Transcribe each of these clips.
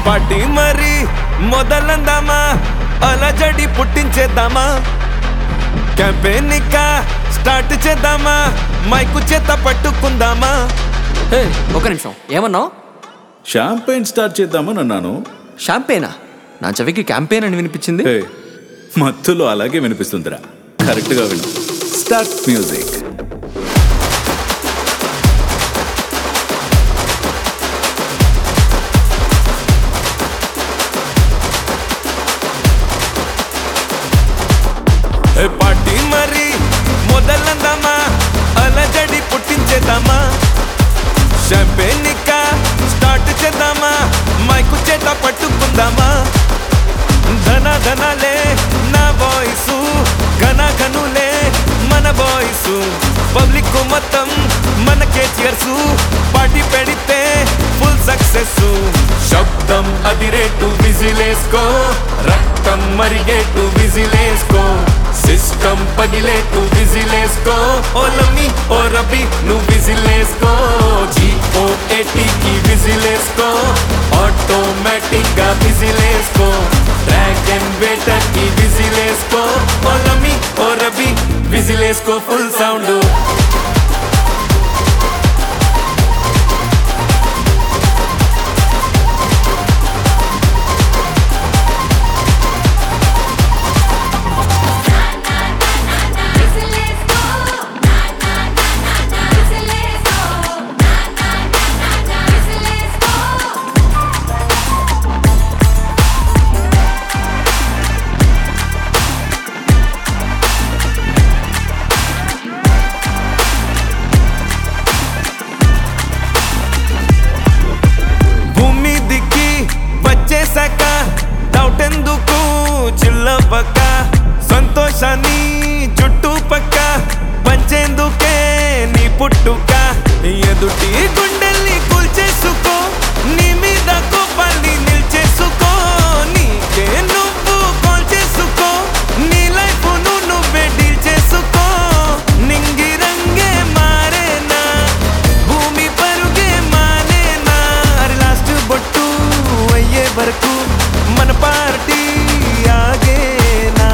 party మరి మొదలందామా అలజడి పుట్టించేద్దామా క్యాంపెయిన్ ఇంకా స్టార్ట్ చేద్దామా మైకు చేత పట్టుకుందామా హే ఒక నిమిషం ఏమన్నావు షాంపైన్ స్టార్ట్ చేద్దామని అన్నాను షాంపేనా నా చెవికి క్యాంపెయిన్ అని వినిపించింది హే మత్తులో అలాగే వినిపిస్తుందిరా కరెక్ట్గా విను స్టార్ట్ మ్యూజిక్ ఏ పార్టీ మరి మొదలందామా అలజడి పుట్టించేద్దామా షాంపెయిన్ ఇంకా స్టార్ట్ చేద్దామా మైకు చేత పట్టుకుందామా ధన ధనాలే నా వాయిస్ ఘన ఘనులే మన బాయ్స్ పబ్లిక్ మొత్తం మనకే చియర్స్ పార్టీ పెడితే ఫుల్ సక్సెస్ శబ్దం అదిరేటు విజిలేసుకో రక్తం మరిగేటు విజిలేసుకో సిస్టమ్ పగిలేటు విజిలేసుకో ఓ లమ్మి ఓ రబి నువ్వు విజిలేసుకో జిఓ ఏటీకి విజిలేసుకో ఆటోమేటిక్ గా విజిలేసుకో డ్రాగన్ బేటర్ కి విజిలేసుకో ఓ లమ్మి ఓ రబి విజిలేసుకో ఫుల్ సౌండ్ భూమి దిక్కి వచ్చేసాక డౌట్ ఎందుకు చిల్లవక్క సంతోషాన్ని చుట్టుపక్క పంచేందుకే నీ పుట్టుక ఎదుటి గుండెల్ని కూల్చేసుకో నీ మీద కోపాన్ని నిల్చేసుకో నీకే నువ్వు కాల్ చేసుకో నీ లైఫ్ నువ్వే డీల్ చేసుకో నింగి రంగే మారేనా భూమి పరుగే మానేనా అరే లాస్ట్ బొట్టు అయ్యే వరకు మన పార్టీ ఆగేనా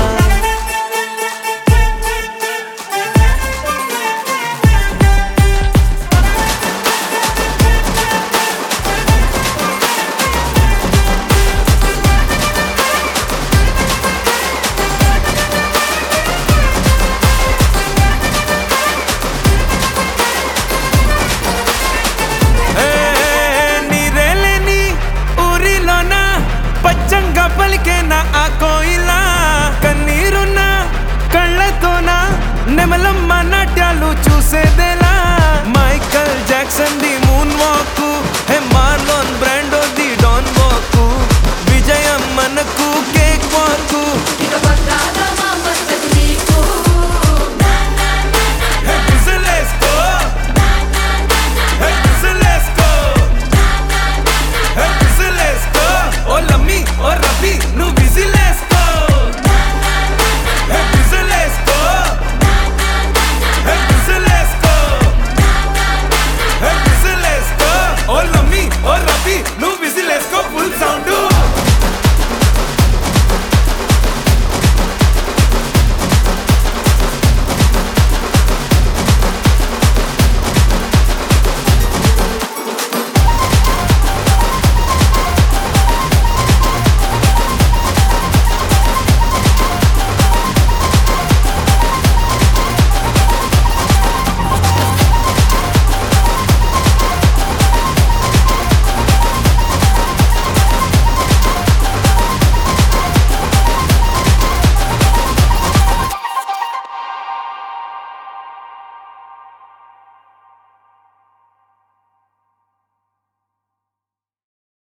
ఏ, నీరేలేని ఊరిలోన పచ్చంగా పలికేన ఆ కోయిలా కన్నీరున్న కళ్ళతోన నెమలమ్మ నాట్యాలు చూసేదేలా Michael Jackson the moonwalk హే మా